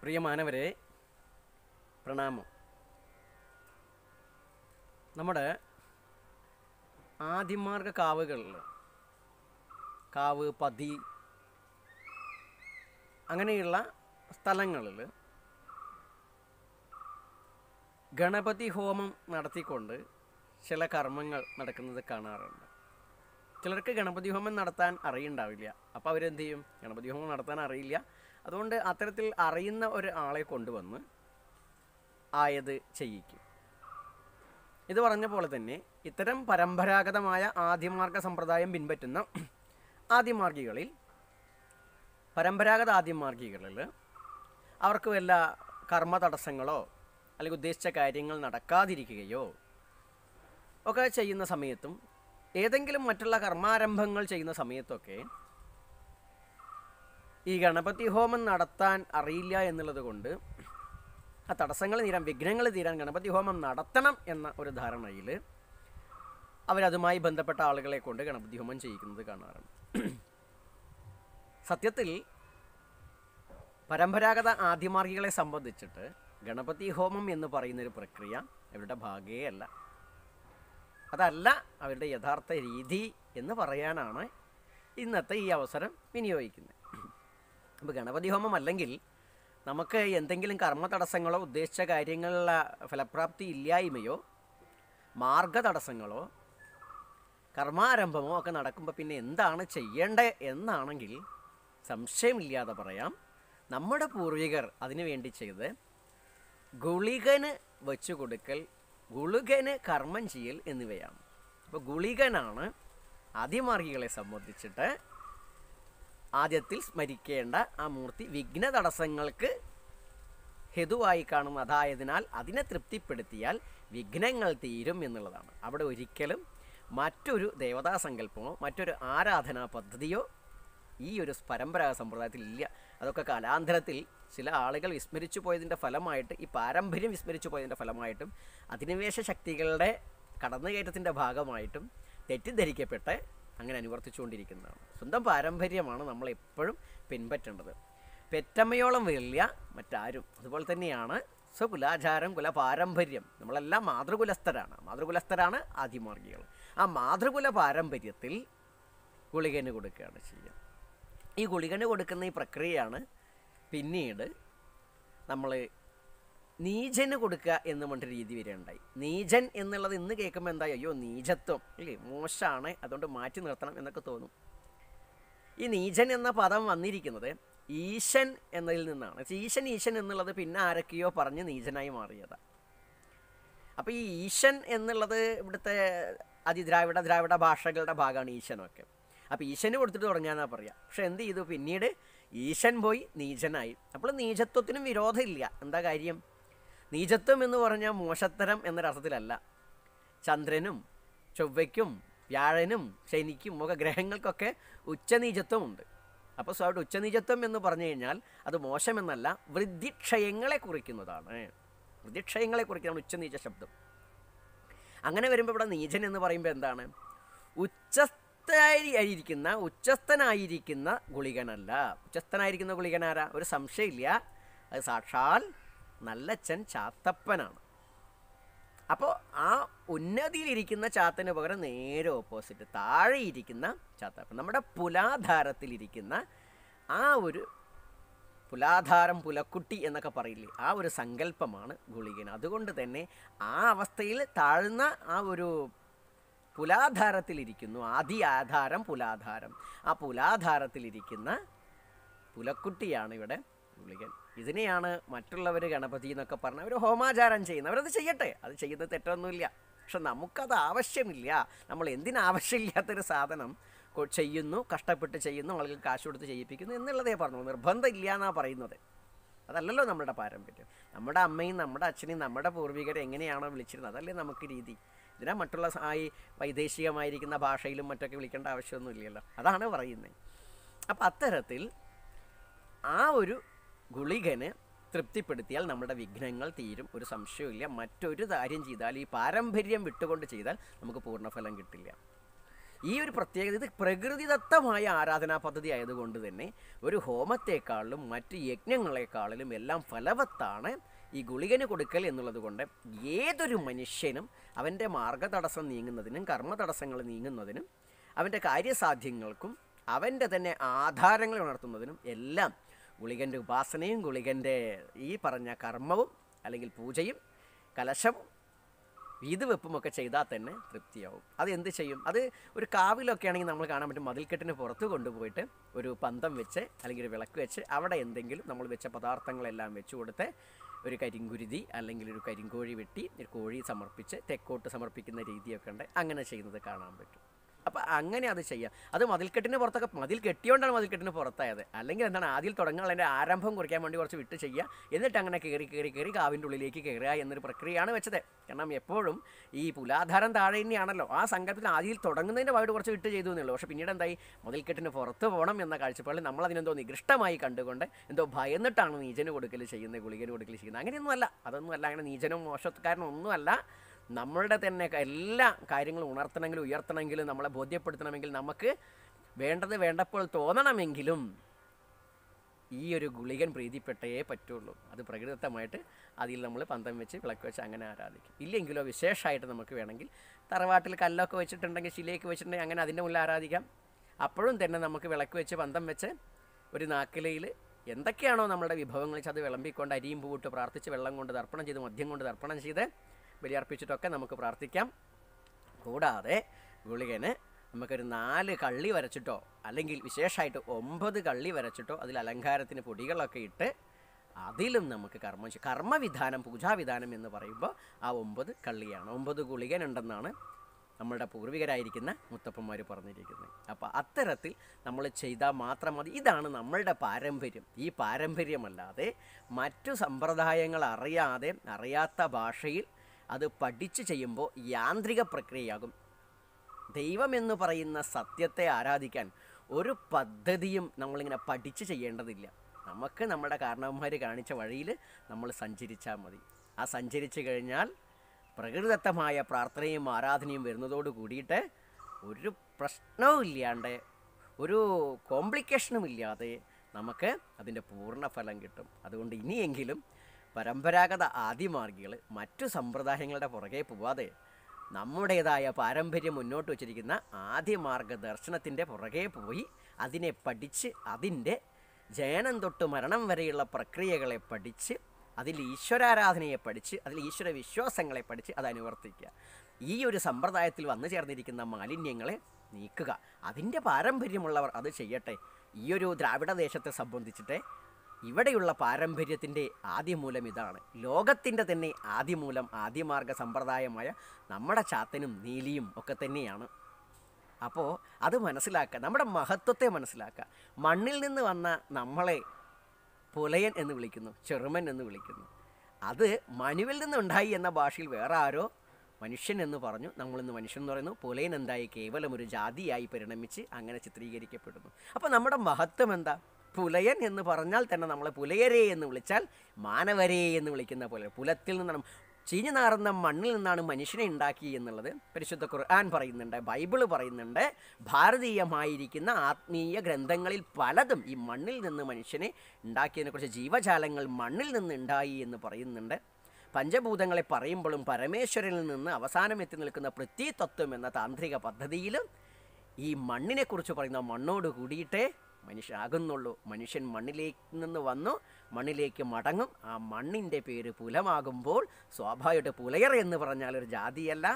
പ്രിയമാനവരെ പ്രണാമം നമ്മുടെ ആദിമാർഗ കാവുകളിൽ കാവ് പതി അങ്ങനെയുള്ള സ്ഥലങ്ങളിൽ ഗണപതി ഹോമം നടത്തിക്കൊണ്ട് ചില കർമ്മങ്ങൾ നടക്കുന്നത് കാണാറുണ്ട് ചിലർക്ക് ഗണപതി ഹോമം നടത്താൻ അറിയുണ്ടാവില്ല അപ്പോൾ അവരെന്ത് ചെയ്യും ഗണപതി ഹോമം നടത്താൻ അറിയില്ല അതുകൊണ്ട് അത്തരത്തിൽ അറിയുന്ന ഒരു ആളെ കൊണ്ടുവന്ന് ആയത് ചെയ്യിക്കും ഇത് പറഞ്ഞ പോലെ തന്നെ ഇത്തരം പരമ്പരാഗതമായ ആദ്യമാർഗ സമ്പ്രദായം പിൻപറ്റുന്ന ആദ്യമാർഗികളിൽ പരമ്പരാഗത ആദ്യമാർഗികളിൽ അവർക്ക് വല്ല കർമ്മ തടസ്സങ്ങളോ അല്ലെങ്കിൽ ഉദ്ദേശിച്ച കാര്യങ്ങൾ നടക്കാതിരിക്കുകയോ ഒക്കെ ചെയ്യുന്ന സമയത്തും ഏതെങ്കിലും മറ്റുള്ള കർമാരംഭങ്ങൾ ചെയ്യുന്ന സമയത്തൊക്കെ ഈ ഗണപതി ഹോമം നടത്താൻ അറിയില്ല എന്നുള്ളത് കൊണ്ട് ആ തടസ്സങ്ങൾ തീരാൻ വിഘ്നങ്ങൾ തീരാൻ ഗണപതി ഹോമം നടത്തണം എന്ന ഒരു ധാരണയിൽ അവരതുമായി ബന്ധപ്പെട്ട ആളുകളെ കൊണ്ട് ഗണപതി ഹോമം ചെയ്യിക്കുന്നത് കാണാറുണ്ട് സത്യത്തിൽ പരമ്പരാഗത ആദ്യമാർഗികളെ സംബന്ധിച്ചിട്ട് ഗണപതി ഹോമം എന്ന് പറയുന്നൊരു പ്രക്രിയ അവരുടെ ഭാഗേ അല്ല അതല്ല അവരുടെ യഥാർത്ഥ രീതി എന്ന് പറയാനാണ് ഇന്നത്തെ ഈ അവസരം വിനിയോഗിക്കുന്നത് അപ്പോൾ ഗണപതി ഹോമം അല്ലെങ്കിൽ നമുക്ക് എന്തെങ്കിലും കർമ്മ തടസ്സങ്ങളോ ഉദ്ദേശിച്ച കാര്യങ്ങളിലുള്ള ഫലപ്രാപ്തി ഇല്ലായ്മയോ മാർഗ തടസ്സങ്ങളോ കർമാരംഭമോ ഒക്കെ നടക്കുമ്പോൾ പിന്നെ എന്താണ് ചെയ്യേണ്ടത് എന്നാണെങ്കിൽ സംശയമില്ലാതെ പറയാം നമ്മുടെ പൂർവികർ അതിനു വേണ്ടി ചെയ്ത് ഗുളികന് വെച്ചു കൊടുക്കൽ ഗുളികന് കർമ്മം ചെയ്യൽ എന്നിവയാണ് അപ്പോൾ ഗുളികനാണ് ആദ്യമാർഗികളെ സംബന്ധിച്ചിട്ട് ആദ്യത്തിൽ സ്മരിക്കേണ്ട ആ മൂർത്തി വിഘ്ന തടസ്സങ്ങൾക്ക് ഹെതുവായി കാണും അതായതിനാൽ അതിനെ തൃപ്തിപ്പെടുത്തിയാൽ വിഘ്നങ്ങൾ തീരും എന്നുള്ളതാണ് അവിടെ ഒരിക്കലും മറ്റൊരു ദേവതാ സങ്കല്പമോ മറ്റൊരു ആരാധനാ പദ്ധതിയോ ഈ ഒരു പരമ്പരാഗത സമ്പ്രദായത്തിൽ ഇല്ല അതൊക്കെ കാലാന്തരത്തിൽ ചില ആളുകൾ വിസ്മരിച്ചു പോയതിൻ്റെ ഫലമായിട്ട് ഈ പാരമ്പര്യം വിസ്മരിച്ചു പോയതിൻ്റെ ഫലമായിട്ടും അധിനിവേശ ശക്തികളുടെ കടന്നുകയറ്റത്തിൻ്റെ ഭാഗമായിട്ടും തെറ്റിദ്ധരിക്കപ്പെട്ട് അങ്ങനെ അനുവർത്തിച്ചുകൊണ്ടിരിക്കുന്നതാണ് സ്വന്തം പാരമ്പര്യമാണ് നമ്മൾ എപ്പോഴും പിൻപറ്റേണ്ടത് പെറ്റമ്മയോളം വലിയ മറ്റാരും അതുപോലെ തന്നെയാണ് സ്വകുലാചാരം കുല പാരമ്പര്യം നമ്മളെല്ലാം മാതൃകുലസ്ഥരാണ് മാതൃകുലസ്ഥരാണ് ആദിമാർഗികൾ ആ മാതൃകുല പാരമ്പര്യത്തിൽ ഗുളികന് കൊടുക്കുകയാണ് ചെയ്യുക ഈ ഗുളികന് കൊടുക്കുന്ന ഈ പ്രക്രിയയാണ് പിന്നീട് നമ്മൾ നീചന് കൊടുക്കുക എന്ന് പറഞ്ഞ രീതി വരെയുണ്ടായി നീചൻ എന്നുള്ളത് ഇന്ന് കേൾക്കുമ്പോൾ എന്താ അയ്യോ നീചത്വം അല്ലേ മോശമാണ് അതുകൊണ്ട് മാറ്റി നിർത്തണം എന്നൊക്കെ തോന്നും ഈ നീചൻ എന്ന പദം വന്നിരിക്കുന്നത് ഈശൻ എന്നതിൽ നിന്നാണ് ഈശൻ ഈശൻ എന്നുള്ളത് പിന്നെ ആരൊക്കെയോ പറഞ്ഞ് നീചനായി മാറിയതാണ് അപ്പോൾ ഈ ഈശൻ എന്നുള്ളത് ഇവിടുത്തെ അതിദ്രാവിഡ ദ്രാവിഡ ഭാഷകളുടെ ഭാഗമാണ് ഈശനൊക്കെ അപ്പോൾ ഈശന് കൊടുത്തിട്ട് തുടങ്ങാന്നാ പറയാം പക്ഷെ എന്ത് ചെയ്തു പിന്നീട് ഈശൻ പോയി നീചനായി അപ്പോൾ നീചത്വത്തിനും വിരോധമില്ല എന്താ കാര്യം നീചത്വം എന്ന് പറഞ്ഞാൽ മോശത്തരം എന്നൊരർത്ഥത്തിലല്ല ചന്ദ്രനും ചൊവ്വയ്ക്കും വ്യാഴനും ശനിക്കും ഒക്കെ ഗ്രഹങ്ങൾക്കൊക്കെ ഉച്ചനീചത്വമുണ്ട് അപ്പോൾ സ്വാഭാവിക ഉച്ചനീചത്വം എന്ന് പറഞ്ഞു കഴിഞ്ഞാൽ അത് മോശമെന്നല്ല വൃദ്ധിക്ഷയങ്ങളെ കുറിക്കുന്നതാണ് വൃദ്ധിക്ഷയങ്ങളെ കുറിക്കുന്നതാണ് ഉച്ചനീച ശബ്ദം അങ്ങനെ വരുമ്പോൾ ഇവിടെ നീചൻ എന്ന് പറയുമ്പോൾ എന്താണ് ഉച്ചസ്ഥായിരിക്കുന്ന ഉച്ചസ്ഥനായിരിക്കുന്ന ഗുളികനല്ല ഉച്ചസ്ഥനായിരിക്കുന്ന ഗുളികനാരാ ഒരു സംശയമില്ല അത് സാക്ഷാൽ നല്ലച്ഛൻ ചാത്തപ്പനാണ് അപ്പോൾ ആ ഉന്നതിയിലിരിക്കുന്ന ചാത്തന് പകരം നേരെ ഓപ്പോസിറ്റ് താഴെ ഇരിക്കുന്ന ചാത്തപ്പൻ നമ്മുടെ പുലാധാരത്തിലിരിക്കുന്ന ആ ഒരു പുലാധാരം പുലക്കുട്ടി എന്നൊക്കെ പറയില്ലേ ആ ഒരു സങ്കല്പമാണ് ഗുളികൻ അതുകൊണ്ട് തന്നെ ആ അവസ്ഥയിൽ താഴ്ന്ന ആ ഒരു പുലാധാരത്തിലിരിക്കുന്നു ആദി ആധാരം പുലാധാരം ആ പുലാധാരത്തിലിരിക്കുന്ന പുലക്കുട്ടിയാണ് ഇവിടെ ഗുളികൻ ഇതിനെയാണ് മറ്റുള്ളവർ ഗണപതി എന്നൊക്കെ പറഞ്ഞ് അവർ ഹോമാചാരം ചെയ്യുന്നത് അവരത് ചെയ്യട്ടെ അത് ചെയ്യുന്നത് തെറ്റൊന്നുമില്ല പക്ഷെ നമുക്കത് ആവശ്യമില്ല നമ്മൾ എന്തിനാവശ്യമില്ലാത്തൊരു സാധനം കൊ- ചെയ്യുന്നു കഷ്ടപ്പെട്ട് ചെയ്യുന്നു ആളുകൾ കാശ് കൊടുത്ത് ചെയ്യിപ്പിക്കുന്നു എന്നുള്ളതേ പറഞ്ഞു നിർബന്ധം ഇല്ല എന്നാണ് പറയുന്നത് അതല്ലല്ലോ നമ്മുടെ പാരമ്പര്യം നമ്മുടെ അമ്മയും നമ്മുടെ അച്ഛനെയും നമ്മുടെ പൂർവികരെ എങ്ങനെയാണോ വിളിച്ചിരുന്നത് അതല്ലേ നമുക്ക് രീതി ഇതിനാ മറ്റുള്ള സ- ഈ വൈദേശികമായിരിക്കുന്ന ഭാഷയിലും മറ്റൊക്കെ വിളിക്കേണ്ട ആവശ്യമൊന്നുമില്ലല്ലോ അതാണ് പറയുന്നത് അപ്പം അത്തരത്തിൽ ആ ഒരു ഗുളികന് തൃപ്തിപ്പെടുത്തിയാൽ നമ്മുടെ വിഘ്നങ്ങൾ തീരും ഒരു സംശയമില്ല മറ്റൊരു കാര്യം ചെയ്താൽ ഈ പാരമ്പര്യം വിട്ടുകൊണ്ട് ചെയ്താൽ നമുക്ക് പൂർണ്ണഫലം കിട്ടില്ല ഈ ഒരു പ്രത്യേകത ഇത് പ്രകൃതിദത്തമായ ആരാധനാ പദ്ധതി ആയതുകൊണ്ട് തന്നെ ഒരു ഹോമത്തെക്കാളിലും മറ്റ് യജ്ഞങ്ങളെക്കാളിലും എല്ലാം ഫലവത്താണ് ഈ ഗുളികന് കൊടുക്കൽ എന്നുള്ളത് കൊണ്ട് ഏതൊരു മനുഷ്യനും അവൻ്റെ മാർഗതടസ്സം നീങ്ങുന്നതിനും കർമ്മ തടസ്സങ്ങൾ നീങ്ങുന്നതിനും അവൻ്റെ കാര്യസാധ്യങ്ങൾക്കും അവൻ്റെ തന്നെ ആധാരങ്ങൾ ഉണർത്തുന്നതിനും എല്ലാം ഗുളികൻ്റെ ഉപാസനയും ഗുളികൻ്റെ ഈ പറഞ്ഞ കർമ്മവും അല്ലെങ്കിൽ പൂജയും കലശവും വീത് വെപ്പുമൊക്കെ ചെയ്താൽ തന്നെ തൃപ്തിയാവും അത് എന്ത് ചെയ്യും അത് ഒരു കാവിലൊക്കെ ആണെങ്കിൽ നമ്മൾ കാണാൻ പറ്റും മതിൽക്കെട്ടിന് പുറത്ത് കൊണ്ടുപോയിട്ട് ഒരു പന്തം വെച്ച് അല്ലെങ്കിൽ ഒരു വിളക്ക് വെച്ച് അവിടെ എന്തെങ്കിലും നമ്മൾ വെച്ച പദാർത്ഥങ്ങളെല്ലാം വെച്ച് കൊടുത്ത് ഒരു കരിങ്കുരുതി അല്ലെങ്കിൽ ഒരു കരിങ്കോഴി വെട്ടി ഒരു കോഴി സമർപ്പിച്ച് തെക്കോട്ട് സമർപ്പിക്കുന്ന രീതിയൊക്കെ ഉണ്ട് അങ്ങനെ ചെയ്യുന്നത് കാണാൻ പറ്റും അപ്പോൾ അങ്ങനെ അത് ചെയ്യാം അത് മതിൽക്കെട്ടിന് പുറത്തൊക്കെ മതിൽ കെട്ടിയോണ്ടാണ് മതിൽക്കെട്ടിന് പുറത്തായത് അല്ലെങ്കിൽ എന്താണ് ആദ്യം തുടങ്ങാനുള്ള ആരംഭം കുറിക്കാൻ വേണ്ടി കുറച്ച് വിട്ട് ചെയ്യുക എന്നിട്ട് അങ്ങനെ കയറി കയറി കയറി കാവിൻ്റെ ഉള്ളിലേക്ക് കയറുക എന്നൊരു പ്രക്രിയയാണ് വെച്ചത് കാരണം എപ്പോഴും ഈ പുലാധാരം താഴെ തന്നെയാണല്ലോ ആ സങ്കല്പത്തിൽ ആദ്യം തുടങ്ങുന്നതിൻ്റെ ഭാഗത്ത് കുറച്ച് വിട്ട് ചെയ്തു എന്നുള്ളൂ പക്ഷേ പിന്നീട് എന്തായി മതിൽക്കെട്ടിന് പുറത്ത് പോകണം എന്ന കാഴ്ചപ്പാടിൽ നമ്മൾ അതിനെന്തോ നികൃഷ്ടമായി കണ്ടുകൊണ്ട് എന്തോ ഭയന്നിട്ടാണ് നീചന് കൊടുക്കൽ ചെയ്യുന്നത് ഗുളികന് കൊടുക്കൽ ചെയ്യുന്നത് അങ്ങനെയൊന്നുമല്ല അതൊന്നുമല്ല അങ്ങനെ നീചനും മോശക്കാരനും ഒന്നുമല്ല നമ്മളുടെ തന്നെ ക- എല്ലാ കാര്യങ്ങളും ഉണർത്തണമെങ്കിലും ഉയർത്തണമെങ്കിലും നമ്മളെ ബോധ്യപ്പെടുത്തണമെങ്കിൽ നമുക്ക് വേണ്ടത് വേണ്ടപ്പോൾ തോന്നണമെങ്കിലും ഈ ഒരു ഗുളികൻ പ്രീതിപ്പെട്ടേ പറ്റുള്ളൂ അത് പ്രകൃതിദത്തമായിട്ട് അതിൽ നമ്മൾ പന്തം വെച്ച് വിളക്ക് വെച്ച് അങ്ങനെ ആരാധിക്കും ഇല്ലെങ്കിലോ വിശേഷമായിട്ട് നമുക്ക് വേണമെങ്കിൽ തറവാട്ടിൽ കല്ലൊക്കെ വെച്ചിട്ടുണ്ടെങ്കിൽ ശിലയൊക്കെ വെച്ചിട്ടുണ്ടെങ്കിൽ അങ്ങനെ അതിൻ്റെ മുന്നിൽ ആരാധിക്കാം അപ്പോഴും തന്നെ നമുക്ക് വിളക്ക് വെച്ച് പന്തം വെച്ച് ഒരു നാക്കിലയിൽ എന്തൊക്കെയാണോ നമ്മുടെ വിഭവങ്ങൾ വെച്ച് അത് വിളമ്പിക്കൊണ്ട് അരിയും പൂവിട്ട് പ്രാർത്ഥിച്ച് വെള്ളം കൊണ്ട് തർപ്പണം ചെയ്ത് മദ്യം കൊണ്ട് തർപ്പണം ചെയ്ത് ബലിയർപ്പിച്ചിട്ടൊക്കെ നമുക്ക് പ്രാർത്ഥിക്കാം കൂടാതെ ഗുളികന് നമുക്കൊരു നാല് കള്ളി വരച്ചിട്ടോ അല്ലെങ്കിൽ വിശേഷമായിട്ട് ഒമ്പത് കള്ളി വരച്ചിട്ടോ അതിൽ അലങ്കാരത്തിന് പൊടികളൊക്കെ ഇട്ട് അതിലും നമുക്ക് കർമ്മം ചെയ്യും കർമ്മവിധാനം പൂജാവിധാനം എന്ന് പറയുമ്പോൾ ആ ഒമ്പത് കള്ളിയാണ് ഒമ്പത് ഗുളികനുണ്ടെന്നാണ് നമ്മളുടെ പൂർവികരായിരിക്കുന്ന മുത്തപ്പന്മാർ പറഞ്ഞിരിക്കുന്നത് അപ്പോൾ അത്തരത്തിൽ നമ്മൾ ചെയ്താൽ മാത്രം മതി ഇതാണ് നമ്മളുടെ പാരമ്പര്യം ഈ പാരമ്പര്യമല്ലാതെ മറ്റു സമ്പ്രദായങ്ങൾ അറിയാതെ അറിയാത്ത ഭാഷയിൽ അത് പഠിച്ച് ചെയ്യുമ്പോൾ യാന്ത്രിക പ്രക്രിയയാകും ദൈവമെന്ന് പറയുന്ന സത്യത്തെ ആരാധിക്കാൻ ഒരു പദ്ധതിയും നമ്മളിങ്ങനെ പഠിച്ച് ചെയ്യേണ്ടതില്ല നമുക്ക് നമ്മുടെ കാരണവന്മാർ കാണിച്ച വഴിയിൽ നമ്മൾ സഞ്ചരിച്ചാൽ മതി ആ സഞ്ചരിച്ചു കഴിഞ്ഞാൽ പ്രകൃതിദത്തമായ പ്രാർത്ഥനയും ആരാധനയും വരുന്നതോട് കൂടിയിട്ട് ഒരു പ്രശ്നവും ഇല്ലാണ്ട് ഒരു കോംപ്ലിക്കേഷനും ഇല്ലാതെ നമുക്ക് അതിൻ്റെ പൂർണ്ണ ഫലം കിട്ടും അതുകൊണ്ട് ഇനിയെങ്കിലും പരമ്പരാഗത ആദിമാർഗികൾ മറ്റു സമ്പ്രദായങ്ങളുടെ പുറകെ പോവാതെ നമ്മുടേതായ പാരമ്പര്യം മുന്നോട്ട് വച്ചിരിക്കുന്ന ആദ്യമാർഗ ദർശനത്തിൻ്റെ പുറകെ പോയി അതിനെ പഠിച്ച് അതിൻ്റെ ജനനം തൊട്ട് മരണം വരെയുള്ള പ്രക്രിയകളെ പഠിച്ച് അതിൽ ഈശ്വരാരാധനയെ പഠിച്ച് അതിൽ ഈശ്വര വിശ്വാസങ്ങളെ പഠിച്ച് അത് അനുവർത്തിക്കുക ഈ ഒരു സമ്പ്രദായത്തിൽ വന്നു ചേർന്നിരിക്കുന്ന മാലിന്യങ്ങളെ നീക്കുക അതിൻ്റെ പാരമ്പര്യമുള്ളവർ അത് ചെയ്യട്ടെ ഈ ഒരു ദ്രാവിഡ ദേശത്തെ സംബന്ധിച്ചിട്ട് ഇവിടെയുള്ള പാരമ്പര്യത്തിൻ്റെ ആദ്യമൂലം ഇതാണ് ലോകത്തിൻ്റെ തന്നെ ആദ്യമൂലം ആദ്യമാർഗ സമ്പ്രദായമായ നമ്മുടെ ചാത്തനും നീലിയും ഒക്കെ തന്നെയാണ് അപ്പോൾ അത് മനസ്സിലാക്കുക നമ്മുടെ മഹത്വത്തെ മനസ്സിലാക്കുക മണ്ണിൽ നിന്ന് വന്ന നമ്മളെ പുലയൻ എന്ന് വിളിക്കുന്നു ചെറുമൻ എന്ന് വിളിക്കുന്നു അത് മനുവിൽ നിന്നുണ്ടായി എന്ന ഭാഷയിൽ വേറെ ആരോ മനുഷ്യൻ എന്ന് പറഞ്ഞു നമ്മളിന്ന് മനുഷ്യൻ എന്ന് പറയുന്നു പുലയൻ എന്തായി കേവലം ഒരു ജാതിയായി പരിണമിച്ച് അങ്ങനെ ചിത്രീകരിക്കപ്പെടുന്നു അപ്പോൾ നമ്മുടെ മഹത്വം എന്താ പുലയൻ എന്ന് പറഞ്ഞാൽ തന്നെ നമ്മളെ പുലയരെ എന്ന് വിളിച്ചാൽ മാനവരെ എന്ന് വിളിക്കുന്ന പോലെ പുലത്തിൽ നിന്നാണ് ചീഞ്ഞു നാറുന്ന മണ്ണിൽ നിന്നാണ് മനുഷ്യനെ ഉണ്ടാക്കി എന്നുള്ളത് പരിശുദ്ധ ഖുർആൻ പറയുന്നുണ്ട് ബൈബിള് പറയുന്നുണ്ട് ഭാരതീയമായിരിക്കുന്ന ആത്മീയ ഗ്രന്ഥങ്ങളിൽ പലതും ഈ മണ്ണിൽ നിന്ന് മനുഷ്യനെ ഉണ്ടാക്കിയതിനെക്കുറിച്ച് ജീവജാലങ്ങൾ മണ്ണിൽ നിന്ന് ഉണ്ടായി എന്ന് പറയുന്നുണ്ട് പഞ്ചഭൂതങ്ങളെ പറയുമ്പോഴും പരമേശ്വരനിൽ നിന്ന് അവസാനം എത്തി നിൽക്കുന്ന പൃഥ്വിതത്വം എന്ന താന്ത്രിക പദ്ധതിയിലും ഈ മണ്ണിനെക്കുറിച്ച് പറയുന്ന മണ്ണോട് കൂടിയിട്ടേ മനുഷ്യനാകുന്നുള്ളൂ മനുഷ്യൻ മണ്ണിലേക്ക് നിന്ന് വന്നു മണ്ണിലേക്ക് മടങ്ങും ആ മണ്ണിൻ്റെ പേര് പുലമാകുമ്പോൾ സ്വാഭാവികമായിട്ട് പുലയർ എന്ന് പറഞ്ഞാൽ ഒരു ജാതിയല്ല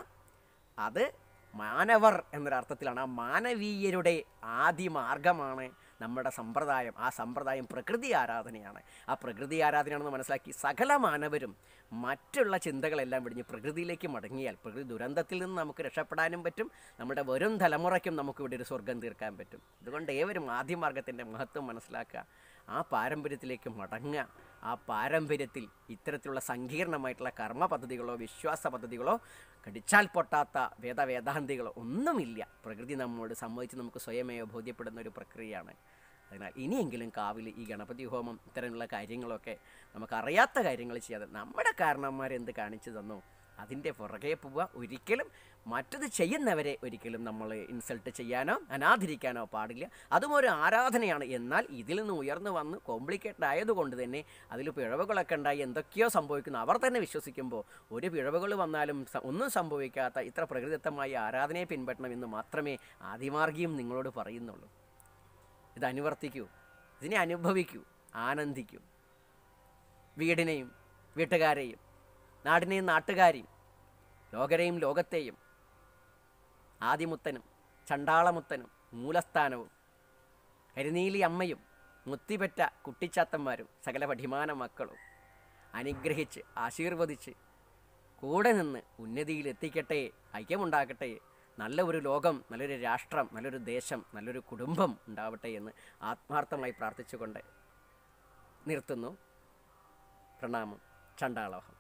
അത് മാനവർ എന്നൊരർത്ഥത്തിലാണ് ആ മാനവീയരുടെ ആദ്യ മാർഗമാണ് നമ്മുടെ സമ്പ്രദായം ആ സമ്പ്രദായം പ്രകൃതി ആരാധനയാണ് ആ പ്രകൃതി ആരാധനയാണെന്ന് മനസ്സിലാക്കി സകല മാനവരും മറ്റുള്ള ചിന്തകളെല്ലാം വിടിഞ്ഞ് പ്രകൃതിയിലേക്ക് മടങ്ങിയാൽ പ്രകൃതി ദുരന്തത്തിൽ നിന്ന് നമുക്ക് രക്ഷപ്പെടാനും പറ്റും നമ്മുടെ വരും തലമുറയ്ക്കും നമുക്ക് ഇവിടെ ഒരു സ്വർഗം തീർക്കാൻ പറ്റും അതുകൊണ്ട് ഏവരും ആദ്യമാർഗത്തിൻ്റെ മഹത്വം മനസ്സിലാക്കുക ആ പാരമ്പര്യത്തിലേക്ക് മടങ്ങുക ആ പാരമ്പര്യത്തിൽ ഇത്തരത്തിലുള്ള സങ്കീർണമായിട്ടുള്ള കർമ്മ പദ്ധതികളോ വിശ്വാസ പദ്ധതികളോ കടിച്ചാൽ പൊട്ടാത്ത വേദവേദാന്തികളോ ഒന്നുമില്ല പ്രകൃതി നമ്മോട് സമ്മതിച്ച് നമുക്ക് സ്വയമേവ ബോധ്യപ്പെടുന്ന ഒരു പ്രക്രിയയാണ് അതിനാൽ ഇനിയെങ്കിലും കാവിൽ ഈ ഗണപതി ഹോമം ഇത്തരമുള്ള കാര്യങ്ങളൊക്കെ നമുക്കറിയാത്ത കാര്യങ്ങൾ ചെയ്യാതെ നമ്മുടെ കാരണന്മാരെന്ത് കാണിച്ചു തന്നോ അതിൻ്റെ പുറകെ പോവുക ഒരിക്കലും മറ്റത് ചെയ്യുന്നവരെ ഒരിക്കലും നമ്മൾ ഇൻസൾട്ട് ചെയ്യാനോ അനാദരിക്കാനോ പാടില്ല അതും ഒരു ആരാധനയാണ് എന്നാൽ ഇതിൽ നിന്ന് ഉയർന്നു വന്ന് കോംപ്ലിക്കേറ്റഡ് ആയതുകൊണ്ട് തന്നെ അതിൽ പിഴവുകളൊക്കെ ഉണ്ടായി എന്തൊക്കെയോ സംഭവിക്കുന്നു അവർ തന്നെ വിശ്വസിക്കുമ്പോൾ ഒരു പിഴവുകൾ വന്നാലും സ- ഒന്നും സംഭവിക്കാത്ത ഇത്ര പ്രകൃതിദത്തമായ ആരാധനയെ പിൻപറ്റണമെന്ന് മാത്രമേ ആദിമാർഗിയും നിങ്ങളോട് പറയുന്നുള്ളൂ ഇത് അനുവർത്തിക്കൂ ഇതിനെ അനുഭവിക്കൂ ആനന്ദിക്കൂ വീടിനെയും വീട്ടുകാരെയും നാടിനെയും നാട്ടുകാരെയും ലോകരെയും ലോകത്തെയും ആദിമുത്തനും ചണ്ടാളമുത്തനും മൂലസ്ഥാനവും കരിനീലി അമ്മയും മുത്തിപെറ്റ കുട്ടിച്ചാത്തന്മാരും സകല പഠിമാന മക്കളും അനുഗ്രഹിച്ച് ആശീർവദിച്ച് കൂടെ നിന്ന് ഉന്നതിയിൽ എത്തിക്കട്ടെ ഐക്യമുണ്ടാക്കട്ടെ നല്ല ഒരു ലോകം നല്ലൊരു രാഷ്ട്രം നല്ലൊരു ദേശം നല്ലൊരു കുടുംബം ഉണ്ടാവട്ടെ എന്ന് ആത്മാർത്ഥമായി പ്രാർത്ഥിച്ചുകൊണ്ട് നിർത്തുന്നു പ്രണാമം ചണ്ടാളോഹം